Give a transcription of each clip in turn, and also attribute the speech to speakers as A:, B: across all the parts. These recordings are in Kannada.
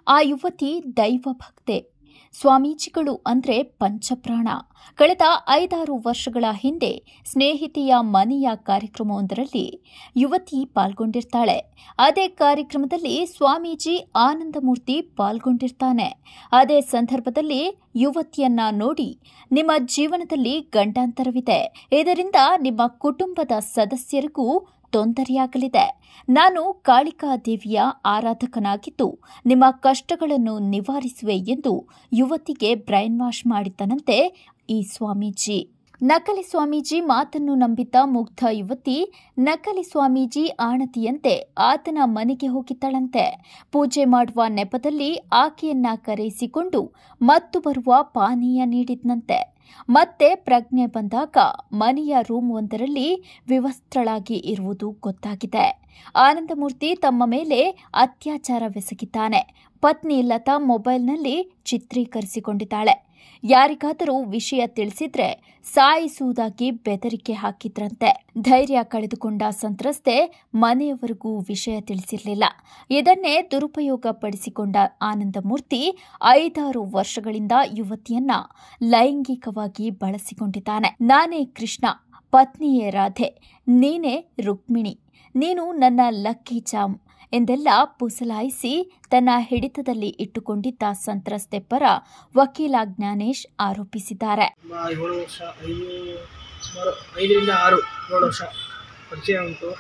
A: ಆ ಯುವತಿ ದೈವ ಭಕ್ತೆ ಸ್ವಾಮೀಜಿಗಳು ಅಂದ್ರೆ ಪಂಚಪ್ರಾಣ ಕಳೆದ ಐದಾರು ವರ್ಷಗಳ ಹಿಂದೆ ಸ್ನೇಹಿತೆಯ ಮನೆಯ ಕಾರ್ಯಕ್ರಮವೊಂದರಲ್ಲಿ ಯುವತಿ ಪಾಲ್ಗೊಂಡಿರ್ತಾಳೆ ಅದೇ ಕಾರ್ಯಕ್ರಮದಲ್ಲಿ ಸ್ವಾಮೀಜಿ ಆನಂದಮೂರ್ತಿ ಪಾಲ್ಗೊಂಡಿರ್ತಾನೆ ಅದೇ ಸಂದರ್ಭದಲ್ಲಿ ಯುವತಿಯನ್ನ ನೋಡಿ ನಿಮ್ಮ ಜೀವನದಲ್ಲಿ ಗಂಡಾಂತರವಿದೆ ಇದರಿಂದ ನಿಮ್ಮ ಕುಟುಂಬದ ಸದಸ್ಯರಿಗೂ ತೊಂದರೆಯಾಗಲಿದೆ ನಾನು ಕಾಳಿಕಾ ದೇವಿಯ ಆರಾಧಕನಾಗಿದ್ದು ನಿಮ್ಮ ಕಷ್ಟಗಳನ್ನು ನಿವಾರಿಸುವೆ ಎಂದು ಯುವತಿಗೆ ಬ್ರೈನ್ ವಾಶ್ ಮಾಡಿದ್ದನಂತೆ ಈ ಸ್ವಾಮೀಜಿ ನಕಲಿ ಸ್ವಾಮೀಜಿ ಮಾತನ್ನು ನಂಬಿದ್ದ ಮುಗ್ಧ ಯುವತಿ ನಕಲಿ ಸ್ವಾಮೀಜಿ ಆಣತಿಯಂತೆ ಆತನ ಮನೆಗೆ ಹೋಗಿದ್ದಳಂತೆ ಪೂಜೆ ಮಾಡುವ ನೆಪದಲ್ಲಿ ಆಕೆಯನ್ನ ಕರೆಯಿಸಿಕೊಂಡು ಮತ್ತು ಬರುವ ಪಾನೀಯ ನೀಡಿದ್ನಂತೆ ಮತ್ತೆ ಪ್ರಜ್ಞೆ ಬಂದಾಗ ಮನೆಯ ರೂಮ್ ಒಂದರಲ್ಲಿ ವಿವಸ್ತ್ರಳಾಗಿ ಇರುವುದು ಗೊತ್ತಾಗಿದೆ ಆನಂದಮೂರ್ತಿ ತಮ್ಮ ಮೇಲೆ ಅತ್ಯಾಚಾರವೆಸಗಿದ್ದಾನೆ ಪತ್ನಿ ಲತಾ ಮೊಬೈಲ್ನಲ್ಲಿ ಚಿತ್ರೀಕರಿಸಿಕೊಂಡಿದ್ದಾಳೆ ಯಾರಿಗಾದರೂ ವಿಷಯ ತಿಳಿಸಿದ್ರೆ ಸಾಯಿಸುವುದಾಗಿ ಬೆದರಿಕೆ ಹಾಕಿದ್ರಂತೆ ಧೈರ್ಯ ಕಳೆದುಕೊಂಡ ಸಂತ್ರಸ್ತೆ ಮನೆಯವರಿಗೂ ವಿಷಯ ತಿಳಿಸಿರಲಿಲ್ಲ ಇದನ್ನೇ ದುರುಪಯೋಗ ಪಡಿಸಿಕೊಂಡ ಆನಂದಮೂರ್ತಿ ಐದಾರು ವರ್ಷಗಳಿಂದ ಯುವತಿಯನ್ನ ಲೈಂಗಿಕವಾಗಿ ಬಳಸಿಕೊಂಡಿದ್ದಾನೆ ನಾನೇ ಕೃಷ್ಣ ಪತ್ನಿಯೇ ರಾಧೆ ನೀನೇ ರುಕ್ಮಿಣಿ ನೀನು ನನ್ನ ಲಕ್ಕಿ ಚಾಮ್ ಎಂದೆಲ್ಲ ಪುಸಲಾಯಿಸಿ ತನ್ನ ಹಿಡಿತದಲ್ಲಿ ಇಟ್ಟುಕೊಂಡಿದ್ದ ಸಂತ್ರಸ್ತೆ ಪರ ವಕೀಲ ಜ್ಞಾನೇಶ್ ಆರೋಪಿಸಿದ್ದಾರೆ
B: ತುಂಬ ಏಳು ವರ್ಷ ಐದು ಸುಮಾರು ಐದರಿಂದ ಆರು ಏಳು ವರ್ಷ ಪರಿಚಯ ಉಂಟು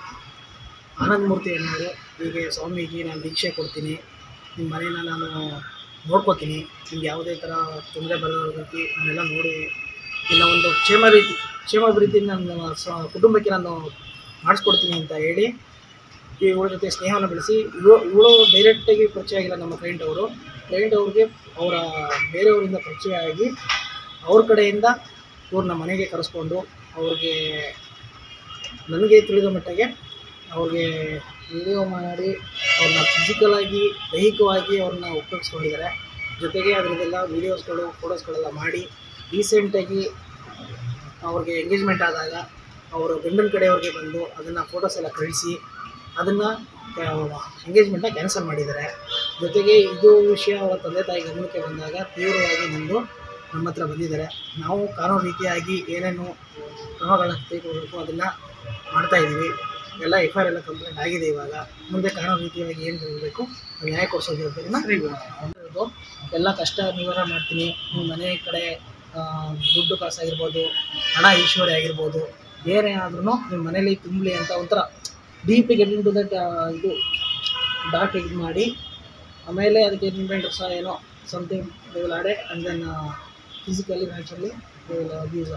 B: ಆನಂದ ಮೂರ್ತಿ ಅನ್ನೋರು ಹೀಗೆ ಸ್ವಾಮೀಜಿ ನಾನು ದೀಕ್ಷೆ ಕೊಡ್ತೀನಿ ನಿಮ್ಮ ಮನೇನ ನಾನು ನೋಡ್ಕೋತೀನಿ ನಿಮ್ಗೆ ಯಾವುದೇ ಥರ ತೊಂದರೆ ಬರೋ ರೀತಿ ನಾನೆಲ್ಲ ನೋಡಿ ಇಲ್ಲ ಒಂದು ಕ್ಷೇಮ ರೀತಿ ಕ್ಷೇಮಾಭಿವೃದ್ಧಿ ನನ್ನ ಸ್ವ ಕುಟುಂಬಕ್ಕೆ ನಾನು ಮಾಡಿಸ್ಕೊಡ್ತೀನಿ ಅಂತ ಹೇಳಿ ಇವಳ ಜೊತೆ ಸ್ನೇಹವನ್ನು ಬೆಳೆಸಿ ಇವಳು ಇವಳು ಡೈರೆಕ್ಟಾಗಿ ಪರಿಚಯ ಆಗಿಲ್ಲ ನಮ್ಮ ಕ್ಲೈಂಟ್ ಅವರು ಕ್ಲೈಂಟ್ ಅವ್ರಿಗೆ ಅವರ ಬೇರೆಯವರಿಂದ ಪರಿಚಯ ಆಗಿ ಅವ್ರ ಕಡೆಯಿಂದ ಇವ್ರನ್ನ ಮನೆಗೆ ಕರೆಸ್ಕೊಂಡು ಅವ್ರಿಗೆ ನನಗೆ ತಿಳಿದ ಮಟ್ಟಿಗೆ ಅವ್ರಿಗೆ ವಿಡಿಯೋ ಮಾಡಿ ಅವ್ರನ್ನ ಫಿಸಿಕಲಾಗಿ ದೈಹಿಕವಾಗಿ ಅವ್ರನ್ನ ಉಪಯೋಗಿಸ್ಕೊಂಡಿದ್ದಾರೆ ಜೊತೆಗೆ ಅದರದ್ದೆಲ್ಲ ವೀಡಿಯೋಸ್ಗಳು ಫೋಟೋಸ್ಗಳೆಲ್ಲ ಮಾಡಿ ರೀಸೆಂಟಾಗಿ ಅವ್ರಿಗೆ ಎಂಗೇಜ್ಮೆಂಟ್ ಆದಾಗ ಅವರು ಗಂಡನ ಕಡೆಯವ್ರಿಗೆ ಬಂದು ಅದನ್ನು ಫೋಟೋಸ್ ಎಲ್ಲ ಕಳಿಸಿ ಅದನ್ನು ಎಂಗೇಜ್ಮೆಂಟ್ನ ಕ್ಯಾನ್ಸಲ್ ಮಾಡಿದ್ದಾರೆ ಜೊತೆಗೆ ಇದು ವಿಷಯ ಅವರ ತಂದೆ ತಾಯಿ ಗಮನಕ್ಕೆ ಬಂದಾಗ ತೀವ್ರವಾಗಿ ಬಂದು ನಮ್ಮ ಹತ್ರ ಬಂದಿದ್ದಾರೆ ನಾವು ಕಾನೂನು ರೀತಿಯಾಗಿ ಏನೇನು ಕ್ರಮಗಳನ್ನ ತೆಗೆದುಕೊಳ್ಬೇಕು ಅದನ್ನು ಮಾಡ್ತಾಯಿದ್ದೀವಿ ಎಲ್ಲ ಎಫ್ ಐ ಆರ್ ಎಲ್ಲ ಕಂಪ್ಲೇಂಟ್ ಆಗಿದೆ ಇವಾಗ ಮುಂದೆ ಕಾನೂನು ರೀತಿಯಾಗಿ ಏನು ಇರಬೇಕು ನ್ಯಾಯ ಕೊಡಿಸೋ ಜವಾಬ್ದಾರಿನ ಇರೋದು ಎಲ್ಲ ಕಷ್ಟ ನಿವಾರಣೆ ಮಾಡ್ತೀನಿ ನಿಮ್ಮ ಮನೆ ಕಡೆ ಆ, ದುಡ್ಡು ಕಾಸಾಗಿರ್ಬೋದು ಹಣ ಈಶ್ವರಿ ಆಗಿರ್ಬೋದು ಏನೇ ಆದ್ರೂ ನಿಮ್ಮ ಮನೇಲಿ ತುಂಬಲಿ ಅಂತ ಒಂಥರ ಡೀಪಿಗೆ ಇಂಟು ದಟ್ ಇದು ಡಾಟ್ ಇದು ಮಾಡಿ ಆಮೇಲೆ ಅದಕ್ಕೆ ಇನ್ವೆಂಟರ್ ಸಹ ಏನೋ something they will add and then physically naturally they will abuse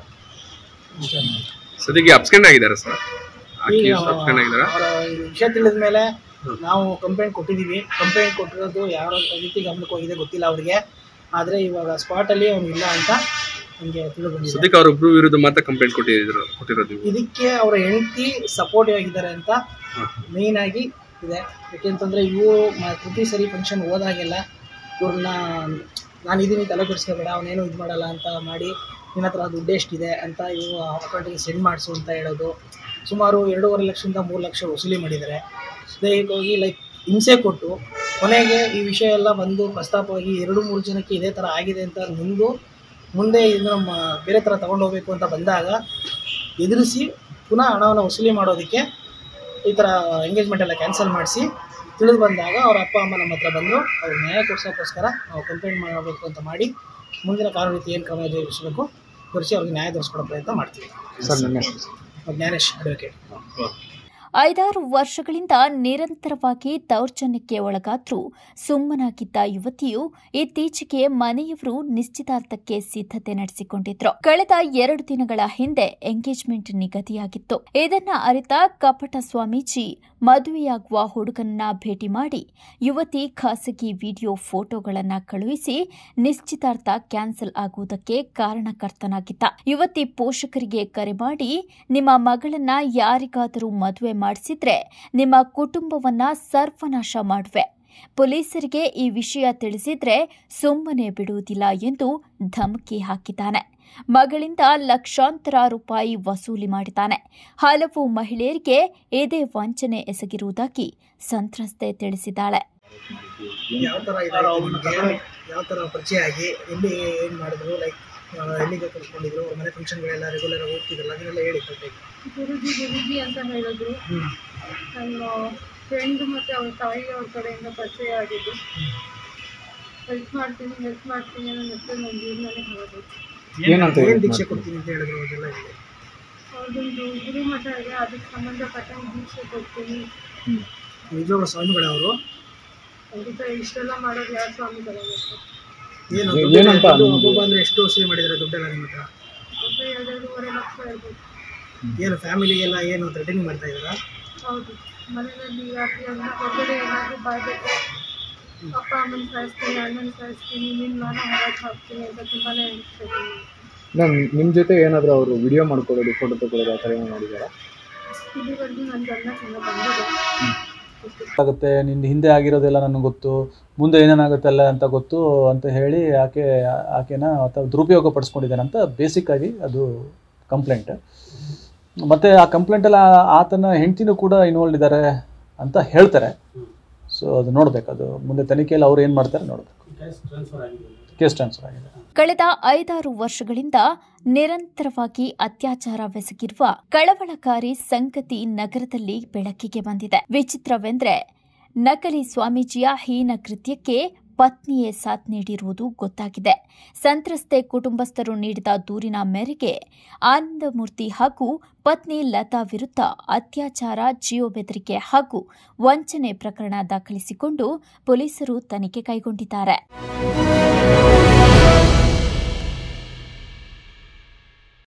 C: ಸದ್ಯಕ್ಕೆ ಅಬ್ಸೆಂಟ್ ಆಗಿದ್ದಾರೆ ಸರ್
B: ಈಗ
C: ಅಬ್ಸೆಂಟ್ ಆಗಿದ್ದಾರೆ
B: ಅವರ ವಿಷಯ ತಿಳಿದ ಮೇಲೆ ನಾವು ಕಂಪ್ಲೇಂಟ್ ಕೊಟ್ಟಿದ್ದೀವಿ ಕಂಪ್ಲೇಂಟ್ ಕೊಟ್ಟಿರೋದು ಯಾವ ರೀತಿ ಗಮನಕ್ಕೆ ಹೋಗಿದೆ ಗೊತ್ತಿಲ್ಲ ಅವರಿಗೆ ಆದರೆ ಇವಾಗ ಸ್ಪಾಟಲ್ಲಿ ಅವ್ನು ಇಲ್ಲ ಅಂತ ನಮಗೆ ತಿಳಿದು ಬಂದಿದೆ
C: ಸದ್ಯಕ್ಕೆ ಅವ್ರೊಬ್ರು ವಿರುದ್ಧ ಮಾತ್ರ ಕಂಪ್ಲೇಂಟ್ ಕೊಟ್ಟಿದ್ರು ಕೊಟ್ಟಿರೋದು ನೀವು
B: ಇದಕ್ಕೆ ಅವರ ಹೆಂಡತಿ ಸಪೋರ್ಟಿವ್ ಆಗಿದ್ದಾರೆ ಅಂತ ಮೇಯ್ನ್ ಆಗಿ ಇದೆ ಯಾಕೆಂತಂದರೆ ಇವು ಮ- ಪ್ರತಿ ಸರಿ ಫಂಕ್ಷನ್ ಹೋದಾಗೆಲ್ಲ ಇವ್ರನ್ನ ನಾನು ಇದೀನಿ ತಲೆ ಕೆಡಿಸ್ಕೋಬೇಡ ಅವನೇನು ಇದು ಮಾಡಲ್ಲ ಅಂತ ಮಾಡಿ ನಿನ್ನ ಹತ್ರ ದುಡ್ಡು ಎಷ್ಟಿದೆ ಅಂತ ಇವು ಅಕೌಂಟಿಗೆ ಸೆಂಡ್ ಮಾಡಿಸು ಅಂತ ಹೇಳೋದು ಸುಮಾರು ಎರಡೂವರೆ ಲಕ್ಷದಿಂದ ಮೂರು ಲಕ್ಷ ವಸೂಲಿ ಮಾಡಿದ್ದಾರೆ ದೈಹಿಕವಾಗಿ ಲೈಕ್ ಹಿಂಸೆ ಕೊಟ್ಟು ಕೊನೆಗೆ ಈ ವಿಷಯ ಎಲ್ಲ ಬಂದು ಪ್ರಸ್ತಾಪವಾಗಿ ಎರಡು ಮೂರು ಜನಕ್ಕೆ ಇದೇ ಥರ ಆಗಿದೆ ಅಂತ ಮುಂದು ಮುಂದೆ ಇದನ್ನ ಮ- ಬೇರೆ ಥರ ತೊಗೊಂಡೋಗ್ಬೇಕು ಅಂತ ಬಂದಾಗ ಎದುರಿಸಿ ಪುನಃ ಹಣವನ್ನು ವಸೂಲಿ ಮಾಡೋದಕ್ಕೆ ಈ ಥರ ಎಂಗೇಜ್ಮೆಂಟ್ ಎಲ್ಲ ಕ್ಯಾನ್ಸಲ್ ಮಾಡಿಸಿ ತಿಳಿದು ಬಂದಾಗ ಅವ್ರ ಅಪ್ಪ ಅಮ್ಮ ನಮ್ಮ ಹತ್ರ ಬಂದರು ಅವ್ರು ನ್ಯಾಯ ಕೊಡ್ಸೋಕ್ಕೋಸ್ಕರ ನಾವು ಕಂಪ್ಲೇಂಟ್ ಮಾಡಬೇಕು ಅಂತ ಮಾಡಿ ಮುಂದಿನ ಕಾನೂನು ರೀತಿ ಏನು ಕ್ರಮ ಜರುಗಿಸಬೇಕು ತೋರಿಸಿ ಅವ್ರಿಗೆ ನ್ಯಾಯ ದೊರಕಿಸ್ಕೊಡೋ ಪ್ರಯತ್ನ ಮಾಡ್ತೀವಿ
D: ಸರ್ ನನ್ನ
B: ಜ್ಞಾನೇಶ್ ಅಡ್ವೊಕೇಟ್
A: ಐದಾರು ವರ್ಷಗಳಿಂದ ನಿರಂತರವಾಗಿ ದೌರ್ಜನ್ಯಕ್ಕೆ ಒಳಗಾದ್ರೂ ಸುಮ್ಮನಾಗಿದ್ದ ಯುವತಿಯು ಇತ್ತೀಚೆಗೆ ಮನೆಯವರು ನಿಶ್ಚಿತಾರ್ಥಕ್ಕೆ ಸಿದ್ಧತೆ ನಡೆಸಿಕೊಂಡಿದ್ರು ಕಳೆದ ಎರಡು ದಿನಗಳ ಹಿಂದೆ ಎಂಗೇಜ್ಮೆಂಟ್ ನಿಗದಿಯಾಗಿತ್ತು ಇದನ್ನ ಅರಿತ ಕಪಟ ಸ್ವಾಮೀಜಿ ಮದುವೆಯಾಗುವ ಹುಡುಗನನ್ನ ಭೇಟಿ ಮಾಡಿ ಯುವತಿ ಖಾಸಗಿ ವಿಡಿಯೋ ಫೋಟೋಗಳನ್ನ ಕಳುಹಿಸಿ ನಿಶ್ಚಿತಾರ್ಥ ಕ್ಯಾನ್ಸಲ್ ಆಗುವುದಕ್ಕೆ ಕಾರಣಕರ್ತನಾಗಿದ್ದ ಯುವತಿ ಪೋಷಕರಿಗೆ ಕರೆ ಮಾಡಿ ನಿಮ್ಮ ಮಗಳನ್ನ ಯಾರಿಗಾದರೂ ಮದುವೆ ಮಾಡಿಸಿದ್ರೆ ನಿಮ್ಮ ಕುಟುಂಬವನ್ನ ಸರ್ವನಾಶ ಮಾಡುವೆ ಪೊಲೀಸರಿಗೆ ಈ ವಿಷಯ ತಿಳಿಸಿದ್ರೆ ಸುಮ್ಮನೆ ಬಿಡುವುದಿಲ್ಲ ಎಂದು ಧಮಕಿ ಹಾಕಿದ್ದಾನೆ ಮಗಳಿಂದ ಲಕ್ಷಾಂತರ ರೂಪಾಯಿ ವಸೂಲಿ ಮಾಡಿದ್ದಾನೆ ಹಲವು ಮಹಿಳೆಯರಿಗೆ ಇದೇ ವಂಚನೆ ಎಸಗಿರುವುದಾಗಿ ಸಂತ್ರಸ್ತೆ ತಿಳಿಸಿದ್ದಾಳೆ
B: ಯಾವ ಥರ ಇದೆ ನಿಮಗೆ ಯಾವ ಥರ ಪರಿಚಯ ಆಗಿ ಎಲ್ಲಿ ಏನು ಮಾಡಿದ್ರು ಲೈಕ್ ಎಲ್ಲಿಗೆ ಕರ್ಕೊಂಡಿದ್ರು ಅವ್ರ ಮನೆ ಫಂಕ್ಷನ್ಗಳೆಲ್ಲ ರೆಗ್ಯುಲರ್ ಹೋಗ್ತಿದ್ರಲ್ಲ ಅದನ್ನೆಲ್ಲ ಹೇಳಿ ಸ್ವಲ್ಪ
D: ಗುರುಜಿ ಗುರುಜಿ ಅಂತ ಹೇಳಿದ್ರು
B: ಹ್ಞೂ
D: ನನ್ನ ಫ್ರೆಂಡ್ ಮತ್ತು ಅವ್ರ ತಾಯಿ ಅವ್ರ ಕಡೆಯಿಂದ ಪರಿಚಯ ಆಗಿದ್ದು ಹೆಲ್ಪ್ ಮಾಡ್ತೀನಿ ಹೆಲ್ಪ್ ಮಾಡ್ತೀನಿ ಅನ್ನೋ ಮತ್ತೆ ನನ್ನ ಜೀವನನೇ ಹೋಗೋದು
E: ಏನಂತ
B: ಏನು
E: help
B: ದೀಕ್ಷೆ
E: ಮಾಡ್ತೀರಿ?
B: ಕೊಡ್ತೀನಿ ಅಂತ ಹೇಳಿದ್ರು ಅದೆಲ್ಲ ಹೇಳಿ
D: ಅವ್ರದ್ದೊಂದು ಗುರುಮಠ ಇದೆ ಅದಕ್ಕೆ ಸಂಬಂಧಪಟ್ಟಂಗೆ ದೀಕ್ಷೆ ಕೊಡ್ತೀನಿ
B: ನಿಜವಾಗ್ಲೂ ಸ್ವಾಮಿಗಳೇ ಅವರು
D: ಖಂಡಿತ ಇಷ್ಟೆಲ್ಲ ಮಾಡೋದು ಯಾರು ಸ್ವಾಮಿಗಳೇ ಗೊತ್ತು
B: ಏನು
E: ಏ-
B: ದುಡ್ಡು
E: ಏನಂತ
B: ದುಡ್ಡು
E: ನಿಮ್ಗೆ?
B: ಒಬ್ಬೊಬ್ಬ ಅಂದ್ರೆ ಎಷ್ಟು ವಸೂಲಿ ಮಾಡಿದ್ದಾರೆ ದುಡ್ಡೆಲ್ಲ ನಿಮ್ಮ ಹತ್ರ
D: ಒಬ್ಬ ಎರಡೆರಡೂವರೆ ಲಕ್ಷ ಇರ್ಬೋದು
B: ಏನು ಫ್ಯಾಮಿಲಿಗೆಲ್ಲ ಏನು ಥ್ರೆಟನಿಂಗ್ ಮಾಡ್ತಾ ಇದ್ದಾರಾ
D: ಹೌದು ಮನೆಯಲ್ಲಿ ಯಾಕೆ ಅಂದ್ರೆ ಹೊರಗಡೆ ಏನಾದರೂ ಬಾಯ್ಬೇಕು ಅಪ್ಪ ಅಮ್ಮನ ಸಾಯಿಸ್ತೀನಿ ಅಣ್ಣನ ಸಾಯಿಸ್ತೀನಿ ನಿನ್ನ ಮಾನ ಹೊರಗೆ ಹಾಕ್ತೀನಿ ಅಂತ ತುಂಬಾ ಹೇಳ್ತಿದ್ದೀನಿ
E: ಇಲ್ಲ ನಿಮ್ಮ ಜೊತೆ ಏನಾದರೂ ಅವರು ವಿಡಿಯೋ ಮಾಡ್ಕೊಳ್ಳೋದು ಫೋಟೋ ತಗೊಳ್ಳೋದು ಆ ಥರ ಏನೋ ಮಾಡಿದಾರಾ
D: ಇಲ್ಲಿವರೆಗೂ ನನ್ನ ಗಂಡ ತುಂಬ ಬಂದಿದೆ
F: ಆಗುತ್ತೆ ನಿನ್ನ ಹಿಂದೆ ಆಗಿರೋದೆಲ್ಲ ನನಗೆ ಗೊತ್ತು ಮುಂದೆ ಏನೇನಾಗುತ್ತೆ ಅಲ್ಲ ಅಂತ ಗೊತ್ತು ಅಂತ ಹೇಳಿ ಆಕೆ ಆಕೆನ ಆತ ದುರುಪಯೋಗ ಪಡಿಸ್ಕೊಂಡಿದ್ದಾನೆ ಅಂತ ಬೇಸಿಕ್ಕಾಗಿ ಅದು ಕಂಪ್ಲೇಂಟ್ ಮತ್ತು ಆ ಕಂಪ್ಲೇಂಟಲ್ಲಿ ಆತನ ಹೆಂಡ್ತಿನೂ ಕೂಡ ಇನ್ವಾಲ್ವ್ ಇದ್ದಾರೆ ಅಂತ ಹೇಳ್ತಾರೆ ಸೊ ಅದು ನೋಡ್ಬೇಕು ಅದು ಮುಂದೆ ತನಿಖೆಯಲ್ಲಿ ಅವ್ರು ಏನು ಮಾಡ್ತಾರೆ ನೋಡಬೇಕು ಕೇಸ್ ಟ್ರಾನ್ಸ್ಫರ್ ಆಗಿದೆ
A: ಕಳೆದ ಐದಾರು ವರ್ಷಗಳಿಂದ ನಿರಂತರವಾಗಿ ಅತ್ಯಾಚಾರವೆಸಗಿರುವ ಕಳವಳಕಾರಿ ಸಂಗತಿ ನಗರದಲ್ಲಿ ಬೆಳಕಿಗೆ ಬಂದಿದೆ ವಿಚಿತ್ರವೆಂದ್ರೆ ನಕಲಿ ಸ್ವಾಮೀಜಿಯ ಹೀನ ಕೃತ್ಯಕ್ಕೆ ಪತ್ನಿಯೇ ಸಾಥ್ ನೀಡಿರುವುದು ಗೊತ್ತಾಗಿದೆ ಸಂತ್ರಸ್ತೆ ಕುಟುಂಬಸ್ಥರು ನೀಡಿದ ದೂರಿನ ಮೇರೆಗೆ ಆನಂದಮೂರ್ತಿ ಹಾಗೂ ಪತ್ನಿ ಲತಾ ವಿರುದ್ಧ ಅತ್ಯಾಚಾರ ಜೀವ ಬೆದರಿಕೆ ಹಾಗೂ ವಂಚನೆ ಪ್ರಕರಣ ದಾಖಲಿಸಿಕೊಂಡು ಪೊಲೀಸರು ತನಿಖೆ ಕೈಗೊಂಡಿದ್ದಾರೆ